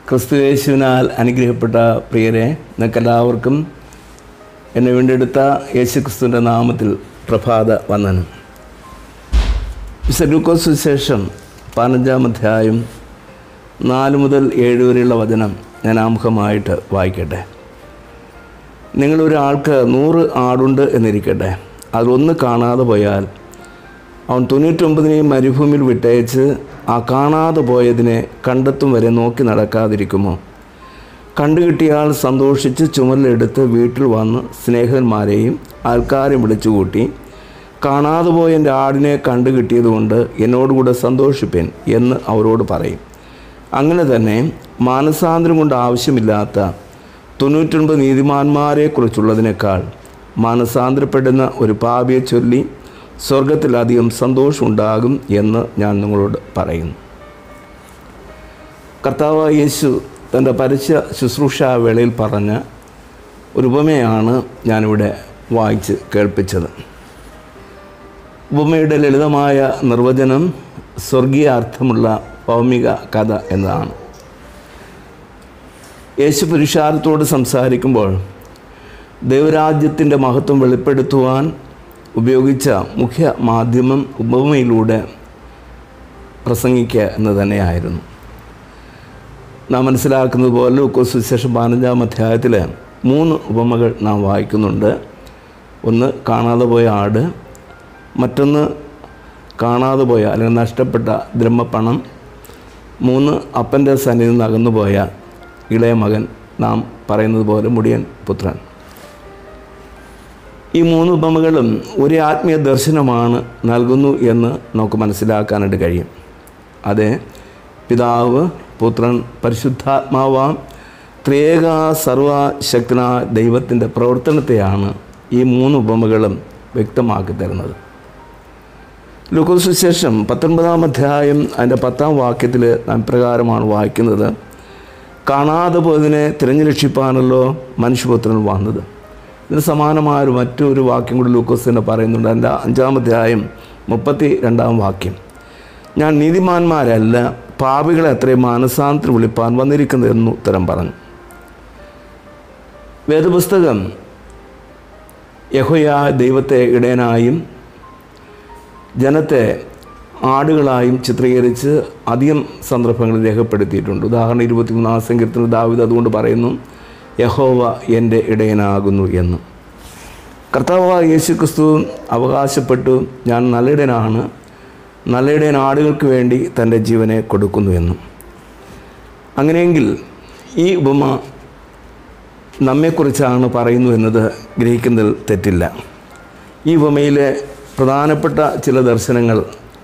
ക്രിസ്തുയേശുവിനാൽ അനുഗ്രഹപ്പെട്ട പ്രിയരെ നിങ്ങൾക്കെല്ലാവർക്കും എന്നെ വീണ്ടെടുത്ത യേശു ക്രിസ്തുവിൻ്റെ നാമത്തിൽ പ്രഭാത വന്ദനം വിശലൂക്കോസ് സുവിശേഷം പതിനഞ്ചാം അധ്യായം നാല് മുതൽ ഏഴ് വരെയുള്ള വചനം ഞാൻ ആമുഖമായിട്ട് വായിക്കട്ടെ നിങ്ങളൊരാൾക്ക് നൂറ് ആടുണ്ട് എന്നിരിക്കട്ടെ അതൊന്ന് കാണാതെ പോയാൽ അവൻ തൊണ്ണൂറ്റൊമ്പതിനെയും മരുഭൂമിയിൽ വിട്ടയച്ച് ആ കാണാതെ പോയതിനെ കണ്ടെത്തും വരെ നോക്കി നടക്കാതിരിക്കുമോ കണ്ടുകിട്ടിയാൽ സന്തോഷിച്ച് ചുമലിലെടുത്ത് വീട്ടിൽ വന്ന് സ്നേഹിതന്മാരെയും ആൾക്കാരെയും വിളിച്ചുകൂട്ടി കാണാതെ പോയ എൻ്റെ ആടിനെ കണ്ടുകിട്ടിയതുകൊണ്ട് എന്നോടുകൂടെ സന്തോഷിപ്പേൻ എന്ന് അവരോട് പറയും അങ്ങനെ തന്നെ മാനസാന്തരം കൊണ്ട് ആവശ്യമില്ലാത്ത തൊണ്ണൂറ്റൊൻപത് നീതിമാന്മാരെക്കുറിച്ചുള്ളതിനേക്കാൾ മാനസാന്തരപ്പെടുന്ന ഒരു പാപിയെ ചൊല്ലി സ്വർഗത്തിലധികം സന്തോഷമുണ്ടാകും എന്ന് ഞാൻ നിങ്ങളോട് പറയുന്നു കർത്താവ് യേശു തൻ്റെ പരസ്യ ശുശ്രൂഷ വേളയിൽ പറഞ്ഞ ഒരു ഉപമയാണ് ഞാനിവിടെ വായിച്ച് കേൾപ്പിച്ചത് ഉപമയുടെ ലളിതമായ നിർവചനം സ്വർഗീയ അർത്ഥമുള്ള ഭൗമിക കഥ എന്നതാണ് യേശു പുരുഷാരത്തോട് സംസാരിക്കുമ്പോൾ ദൈവരാജ്യത്തിൻ്റെ മഹത്വം വെളിപ്പെടുത്തുവാൻ ഉപയോഗിച്ച മുഖ്യ മാധ്യമം ഉപമയിലൂടെ പ്രസംഗിക്കുക എന്ന് തന്നെയായിരുന്നു നാം മനസ്സിലാക്കുന്നത് പോലെ ലൂക്കോസ് സുവിശേഷം പതിനഞ്ചാം അധ്യായത്തിൽ മൂന്ന് ഉപമകൾ നാം വായിക്കുന്നുണ്ട് ഒന്ന് കാണാതെ പോയ ആട് മറ്റൊന്ന് കാണാതെ പോയ അല്ലെങ്കിൽ നഷ്ടപ്പെട്ട ദ്രഹ്മപ്പണം മൂന്ന് അപ്പൻ്റെ സന്നിധിയിൽ നിന്ന് അകന്നുപോയ ഇളയ മകൻ നാം പറയുന്നത് പോലെ മുടിയൻ പുത്രൻ ഈ മൂന്ന് ഉപമകളും ഒരു ആത്മീയ ദർശനമാണ് നൽകുന്നു എന്ന് നമുക്ക് മനസ്സിലാക്കാനായിട്ട് കഴിയും അത് പിതാവ് പുത്രൻ പരിശുദ്ധാത്മാവാം ത്രിയേക സർവശക്തന ദൈവത്തിൻ്റെ പ്രവർത്തനത്തെയാണ് ഈ മൂന്ന് ഉപമകളും വ്യക്തമാക്കി തരുന്നത് ലൂക്കോസുശേഷം പത്തൊൻപതാം അധ്യായം അതിൻ്റെ പത്താം വാക്യത്തിൽ നാം പ്രകാരമാണ് വായിക്കുന്നത് കാണാതെ പോയതിനെ തിരഞ്ഞുരക്ഷിപ്പാണല്ലോ മനുഷ്യപുത്രൻ വന്നത് ഇതിന് സമാനമായ ഒരു മറ്റൊരു വാക്യം കൂടി ലൂക്കോസ് തന്നെ പറയുന്നുണ്ട് എൻ്റെ അഞ്ചാം അധ്യായം മുപ്പത്തി രണ്ടാം വാക്യം ഞാൻ നീതിമാന്മാരല്ല പാപികളെ അത്രയും മാനസാന്തരം വിളിപ്പാൻ വന്നിരിക്കുന്നതെന്ന് ഉത്തരം പറഞ്ഞു വേദപുസ്തകം യഹോയ ദൈവത്തെ ഇടയനായും ജനത്തെ ആടുകളായും ചിത്രീകരിച്ച് അധികം സന്ദർഭങ്ങളിൽ രേഖപ്പെടുത്തിയിട്ടുണ്ട് ഉദാഹരണം ഇരുപത്തിമൂന്നാം സങ്കീർത്തന ദാവിദ് അതുകൊണ്ട് പറയുന്നു യഹോവ എൻ്റെ ഇടയനാകുന്നു എന്ന് കർത്താവ് യേശു ക്രിസ്തു അവകാശപ്പെട്ടു ഞാൻ നല്ലിടനാണ് നല്ലിടയൻ ആടുകൾക്ക് വേണ്ടി തൻ്റെ ജീവനെ കൊടുക്കുന്നു എന്നും അങ്ങനെയെങ്കിൽ ഈ ഉപമ നമ്മെക്കുറിച്ചാണ് പറയുന്നു എന്നത് ഗ്രഹിക്കുന്നതിൽ തെറ്റില്ല ഈ ഉപമയിലെ പ്രധാനപ്പെട്ട ചില ദർശനങ്ങൾ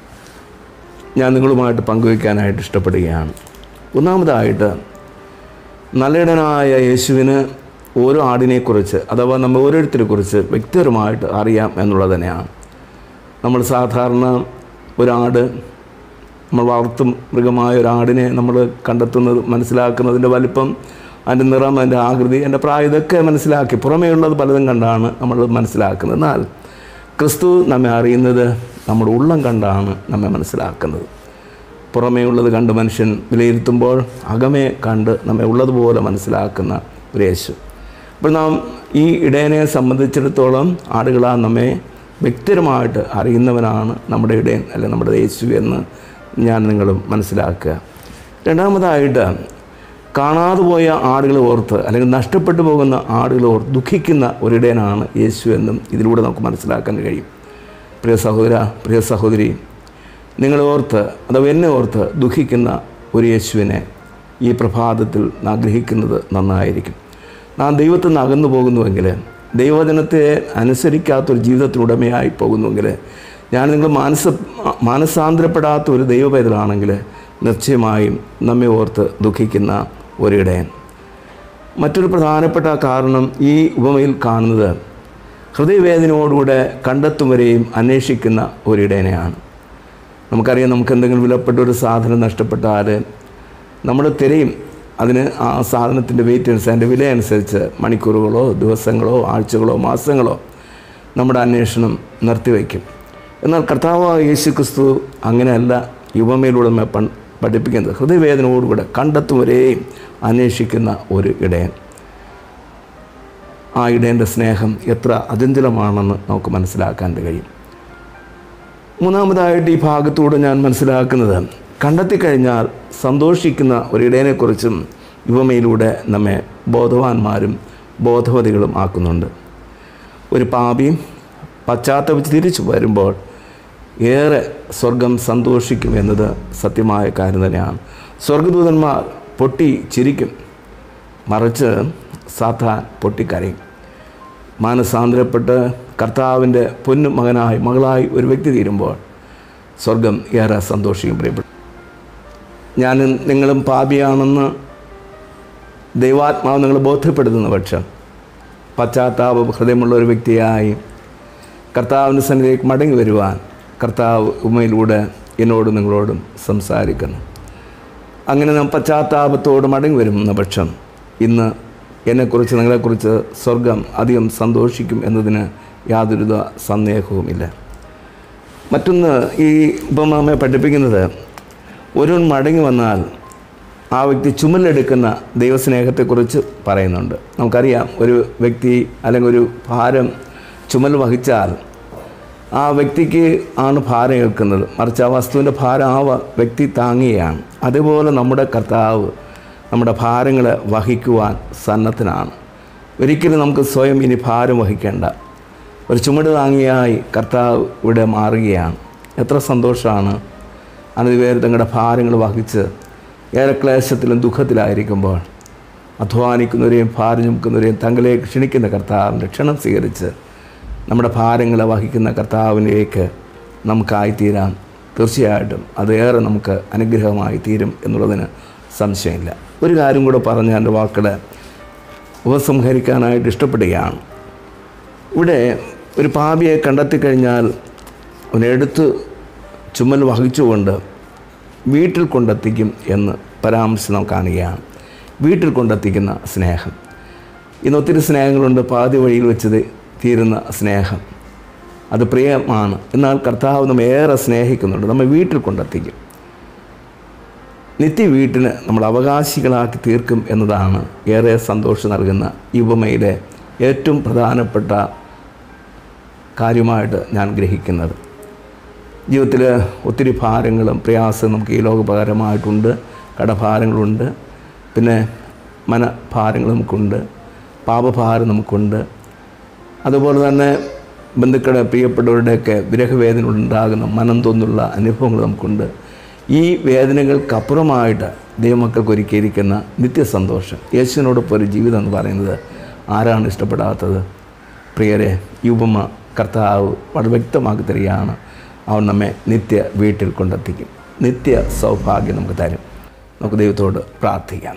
ഞാൻ നിങ്ങളുമായിട്ട് പങ്കുവയ്ക്കാനായിട്ട് ഇഷ്ടപ്പെടുകയാണ് ഒന്നാമതായിട്ട് നല്ലിടനായ യേശുവിന് ഓരോ ആടിനെക്കുറിച്ച് അഥവാ നമ്മൾ ഓരോരുത്തരെക്കുറിച്ച് വ്യക്തിപരമായിട്ട് അറിയാം എന്നുള്ളത് തന്നെയാണ് നമ്മൾ സാധാരണ ഒരാട് നമ്മൾ വളർത്തും മൃഗമായ ഒരാടിനെ നമ്മൾ കണ്ടെത്തുന്നത് മനസ്സിലാക്കുന്നതിൻ്റെ വലിപ്പം അതിൻ്റെ നിറം അതിൻ്റെ ആകൃതി എൻ്റെ പ്രായം ഇതൊക്കെ മനസ്സിലാക്കി പുറമേ ഉള്ളത് പലതും കണ്ടാണ് നമ്മൾ മനസ്സിലാക്കുന്നത് എന്നാൽ ക്രിസ്തു നമ്മെ അറിയുന്നത് നമ്മുടെ ഉള്ളം കണ്ടാണ് നമ്മെ മനസ്സിലാക്കുന്നത് പുറമേ ഉള്ളത് കണ്ട് മനുഷ്യൻ വിലയിരുത്തുമ്പോൾ അകമേ കണ്ട് നമ്മെ ഉള്ളതുപോലെ മനസ്സിലാക്കുന്ന ഒരു യേശു അപ്പോൾ നാം ഈ ഇടയനെ സംബന്ധിച്ചിടത്തോളം ആടുകളാ നമ്മെ വ്യക്തിപരമായിട്ട് അറിയുന്നവനാണ് നമ്മുടെ ഇടയൻ അല്ലെങ്കിൽ നമ്മുടെ യേശു എന്ന് ഞാൻ നിങ്ങളും മനസ്സിലാക്കുക രണ്ടാമതായിട്ട് കാണാതെ പോയ ആടുകളെ ഓർത്ത് അല്ലെങ്കിൽ നഷ്ടപ്പെട്ടു പോകുന്ന ആടുകളെ ഓർത്ത് ദുഃഖിക്കുന്ന ഒരിടയനാണ് യേശു എന്നും ഇതിലൂടെ നമുക്ക് മനസ്സിലാക്കാൻ കഴിയും പ്രിയ സഹോദര പ്രിയ സഹോദരി നിങ്ങളെ ഓർത്ത് അഥവാ എന്നെ ഓർത്ത് ദുഃഖിക്കുന്ന ഒരു യേശുവിനെ ഈ പ്രഭാതത്തിൽ ആഗ്രഹിക്കുന്നത് നന്നായിരിക്കും നാം ദൈവത്തിൽ നിന്ന് അകന്നു പോകുന്നുവെങ്കിൽ ദൈവവചനത്തെ അനുസരിക്കാത്തൊരു ജീവിതത്തിനുടമയായി പോകുന്നുവെങ്കിൽ ഞാൻ നിങ്ങൾ മാനസ മാനസാന്തരപ്പെടാത്ത ഒരു ദൈവപൈതലാണെങ്കിൽ നിശ്ചയമായും നമ്മെ ഓർത്ത് ദുഃഖിക്കുന്ന ഒരിടയൻ മറ്റൊരു പ്രധാനപ്പെട്ട കാരണം ഈ ഉപമയിൽ കാണുന്നത് ഹൃദയവേദനയോടുകൂടെ കണ്ടെത്തും വരെയും അന്വേഷിക്കുന്ന ഒരിടയനെയാണ് നമുക്കറിയാം നമുക്ക് എന്തെങ്കിലും വിലപ്പെട്ട ഒരു സാധനം നഷ്ടപ്പെട്ടാൽ നമ്മൾ തിരയും അതിന് ആ സാധനത്തിൻ്റെ വെയിറ്റ് അനുസരിച്ച് അതിൻ്റെ വില അനുസരിച്ച് മണിക്കൂറുകളോ ദിവസങ്ങളോ ആഴ്ചകളോ മാസങ്ങളോ നമ്മുടെ അന്വേഷണം നിർത്തിവെക്കും എന്നാൽ കർത്താവ് യേശു ക്രിസ്തു അങ്ങനെയല്ല യുവമയിലൂടെ നമ്മെ പൺ പഠിപ്പിക്കുന്നത് ഹൃദയവേദനയോടുകൂടെ കണ്ടെത്തും വരെയും അന്വേഷിക്കുന്ന ഒരു ഇടയൻ ആ ഇടയൻ്റെ സ്നേഹം എത്ര അചഞ്ചലമാണെന്ന് നമുക്ക് മനസ്സിലാക്കാൻ കഴിയും മൂന്നാമതായിട്ട് ഈ ഭാഗത്തൂടെ ഞാൻ മനസ്സിലാക്കുന്നത് കണ്ടെത്തിക്കഴിഞ്ഞാൽ സന്തോഷിക്കുന്ന ഒരിടയനെക്കുറിച്ചും യുവമയിലൂടെ നമ്മെ ബോധവാന്മാരും ബോധവതികളും ആക്കുന്നുണ്ട് ഒരു പാപിയും പശ്ചാത്തപിച്ച് തിരിച്ചു വരുമ്പോൾ ഏറെ സ്വർഗം സന്തോഷിക്കും എന്നത് സത്യമായ കാര്യം തന്നെയാണ് സ്വർഗദൂതന്മാർ പൊട്ടി ചിരിക്കും മറിച്ച് സാത്താൻ പൊട്ടിക്കരയും മാനസാന്തരപ്പെട്ട് കർത്താവിൻ്റെ പൊന്നു മകനായി മകളായി ഒരു വ്യക്തി തീരുമ്പോൾ സ്വർഗം ഏറെ സന്തോഷിക്കും പ്രിയപ്പെട്ടു ഞാനും നിങ്ങളും പാപിയാണെന്ന് ദൈവാത്മാവ് നിങ്ങൾ ബോധ്യപ്പെടുത്തുന്ന പക്ഷം പശ്ചാത്താപ ഹൃദയമുള്ള ഒരു വ്യക്തിയായി കർത്താവിൻ്റെ സന്നിധിയിലേക്ക് മടങ്ങി വരുവാൻ കർത്താവ് ഉമ്മയിലൂടെ എന്നോടും നിങ്ങളോടും സംസാരിക്കുന്നു അങ്ങനെ നാം പശ്ചാത്താപത്തോട് മടങ്ങി വരുന്ന പക്ഷം ഇന്ന് എന്നെക്കുറിച്ച് നിങ്ങളെക്കുറിച്ച് സ്വർഗം അധികം സന്തോഷിക്കും എന്നതിന് യാതൊരുവിധ സന്ദേഹവുമില്ല മറ്റൊന്ന് ഈ ഉപമാമയെ പഠിപ്പിക്കുന്നത് ഒരുവൻ മടങ്ങി വന്നാൽ ആ വ്യക്തി ചുമലെടുക്കുന്ന ദൈവസ്നേഹത്തെക്കുറിച്ച് പറയുന്നുണ്ട് നമുക്കറിയാം ഒരു വ്യക്തി അല്ലെങ്കിൽ ഒരു ഭാരം ചുമൽ വഹിച്ചാൽ ആ വ്യക്തിക്ക് ആണ് ഭാരം ഏൽക്കുന്നത് മറിച്ച് ആ വസ്തുവിൻ്റെ ഭാരം ആ വ- വ്യക്തി താങ്ങുകയാണ് അതുപോലെ നമ്മുടെ കർത്താവ് നമ്മുടെ ഭാരങ്ങളെ വഹിക്കുവാൻ സന്നദ്ധനാണ് ഒരിക്കലും നമുക്ക് സ്വയം ഇനി ഭാരം വഹിക്കേണ്ട ഒരു ചുമട് താങ്ങിയായി കർത്താവ് ഇവിടെ മാറുകയാണ് എത്ര സന്തോഷമാണ് അനധിപേർ തങ്ങളുടെ ഭാരങ്ങൾ വഹിച്ച് ഏറെ ക്ലേശത്തിലും ദുഃഖത്തിലായിരിക്കുമ്പോൾ അധ്വാനിക്കുന്നവരെയും ഭാരം ചുമക്കുന്നവരെയും തങ്ങളിലേക്ക് ക്ഷണിക്കുന്ന കർത്താവിൻ്റെ ക്ഷണം സ്വീകരിച്ച് നമ്മുടെ ഭാരങ്ങളെ വഹിക്കുന്ന കർത്താവിലേക്ക് നമുക്കായിത്തീരാം തീർച്ചയായിട്ടും അതേറെ നമുക്ക് അനുഗ്രഹമായി തീരും എന്നുള്ളതിന് സംശയമില്ല ഒരു കാര്യം കൂടെ പറഞ്ഞ് എൻ്റെ വാക്കുകളെ ഉപസംഹരിക്കാനായിട്ട് ഇഷ്ടപ്പെടുകയാണ് ഇവിടെ ഒരു പാപിയെ കണ്ടെത്തിക്കഴിഞ്ഞാൽ അവനെടുത്ത് ചുമൽ വഹിച്ചുകൊണ്ട് വീട്ടിൽ കൊണ്ടെത്തിക്കും എന്ന് പരാമർശം നാം കാണുകയാണ് വീട്ടിൽ കൊണ്ടെത്തിക്കുന്ന സ്നേഹം ഇന്ന് ഒത്തിരി സ്നേഹങ്ങളുണ്ട് പാതി വഴിയിൽ വെച്ചത് തീരുന്ന സ്നേഹം അത് പ്രിയമാണ് എന്നാൽ കർത്താവ് നമ്മെ ഏറെ സ്നേഹിക്കുന്നുണ്ട് നമ്മെ വീട്ടിൽ കൊണ്ടെത്തിക്കും നിത്യ വീട്ടിന് നമ്മൾ അവകാശികളാക്കി തീർക്കും എന്നതാണ് ഏറെ സന്തോഷം നൽകുന്ന ഈ ഉപമയിലെ ഏറ്റവും പ്രധാനപ്പെട്ട കാര്യമായിട്ട് ഞാൻ ഗ്രഹിക്കുന്നത് ജീവിതത്തിൽ ഒത്തിരി ഭാരങ്ങളും പ്രയാസവും നമുക്ക് ഈ ലോകപരമായിട്ടുണ്ട് കടഭാരങ്ങളുണ്ട് പിന്നെ മനഭാരങ്ങൾ നമുക്കുണ്ട് പാപഭാരം നമുക്കുണ്ട് അതുപോലെ തന്നെ ബന്ധുക്കളുടെ പ്രിയപ്പെട്ടവരുടെയൊക്കെ വിരഹവേദന ഉണ്ടാകുന്ന മനം തോന്നുള്ള അനുഭവങ്ങൾ നമുക്കുണ്ട് ഈ വേദനകൾക്കപ്പുറമായിട്ട് ദൈവമക്കൾക്ക് ഒരുക്കിയിരിക്കുന്ന നിത്യസന്തോഷം യേശുവിനോടൊപ്പം ഒരു ജീവിതം എന്ന് പറയുന്നത് ആരാണ് ഇഷ്ടപ്പെടാത്തത് പ്രിയരെ ഈ ഉപമ കർത്താവ് വളരെ വ്യക്തമാക്കി തരികയാണ് അവൻ നമ്മെ നിത്യ വീട്ടിൽ കൊണ്ടെത്തിക്കും നിത്യ സൗഭാഗ്യം നമുക്ക് തരും നമുക്ക് ദൈവത്തോട് പ്രാർത്ഥിക്കാം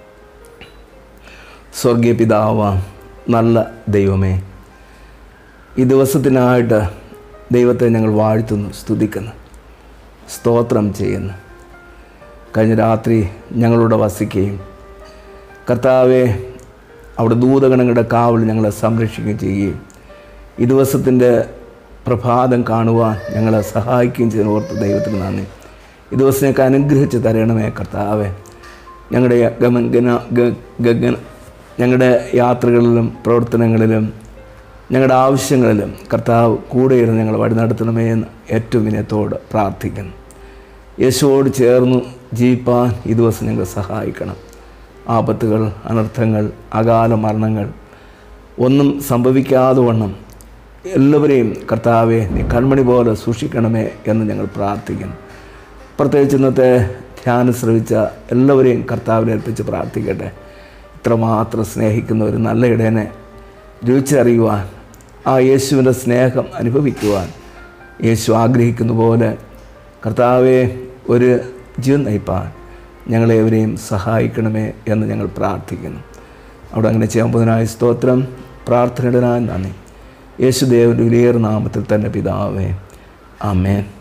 സ്വർഗീയ പിതാവ് നല്ല ദൈവമേ ഈ ദിവസത്തിനായിട്ട് ദൈവത്തെ ഞങ്ങൾ വാഴ്ത്തുന്നു സ്തുതിക്കുന്നു സ്തോത്രം ചെയ്യുന്നു കഴിഞ്ഞ രാത്രി ഞങ്ങളോട് വസിക്കുകയും കർത്താവെ അവിടെ ദൂതഗണങ്ങളുടെ കാവൽ ഞങ്ങളെ സംരക്ഷിക്കുകയും ചെയ്യുകയും ഈ ദിവസത്തിൻ്റെ പ്രഭാതം കാണുവാൻ ഞങ്ങളെ സഹായിക്കുകയും ചെയ്യുന്ന ഓർത്ത് ദൈവത്തിന് നന്ദി ഈ ദിവസം ഞങ്ങൾക്ക് അനുഗ്രഹിച്ച് തരണമേ കർത്താവെ ഞങ്ങളുടെ ഗമന ഗ- ഗഗന ഞങ്ങളുടെ യാത്രകളിലും പ്രവർത്തനങ്ങളിലും ഞങ്ങളുടെ ആവശ്യങ്ങളിലും കർത്താവ് കൂടെ ഇരുന്ന് ഞങ്ങൾ വഴി നടത്തണമേ എന്ന് ഏറ്റവും വിനയത്തോട് പ്രാർത്ഥിക്കുന്നു യേശുവോട് ചേർന്ന് ജീവിപ്പാൻ ഈ ദിവസം ഞങ്ങൾ സഹായിക്കണം ആപത്തുകൾ അനർത്ഥങ്ങൾ അകാല മരണങ്ങൾ ഒന്നും സംഭവിക്കാതെ വണ്ണം എല്ലാവരെയും കർത്താവെ നീ കൺമണി പോലെ സൂക്ഷിക്കണമേ എന്ന് ഞങ്ങൾ പ്രാർത്ഥിക്കുന്നു പ്രത്യേകിച്ച് ഇന്നത്തെ ധ്യാനം ശ്രവിച്ച എല്ലാവരെയും കർത്താവിനെ ഏൽപ്പിച്ച് പ്രാർത്ഥിക്കട്ടെ ഇത്രമാത്രം സ്നേഹിക്കുന്ന ഒരു നല്ല ഇടയനെ രുചിച്ചറിയുവാൻ ആ യേശുവിൻ്റെ സ്നേഹം അനുഭവിക്കുവാൻ യേശു ആഗ്രഹിക്കുന്ന പോലെ കർത്താവെ ഒരു ജീവൻ നയിപ്പാൻ ഞങ്ങളെവരെയും സഹായിക്കണമേ എന്ന് ഞങ്ങൾ പ്രാർത്ഥിക്കുന്നു അവിടെ അങ്ങനെ ചെയ്യാൻ പോകുന്നതിനായ സ്തോത്രം പ്രാർത്ഥനയുടനായി നന്ദി യേശുദേവൻ്റെ വിലയേറെ നാമത്തിൽ തന്നെ പിതാവേ ആമേൻ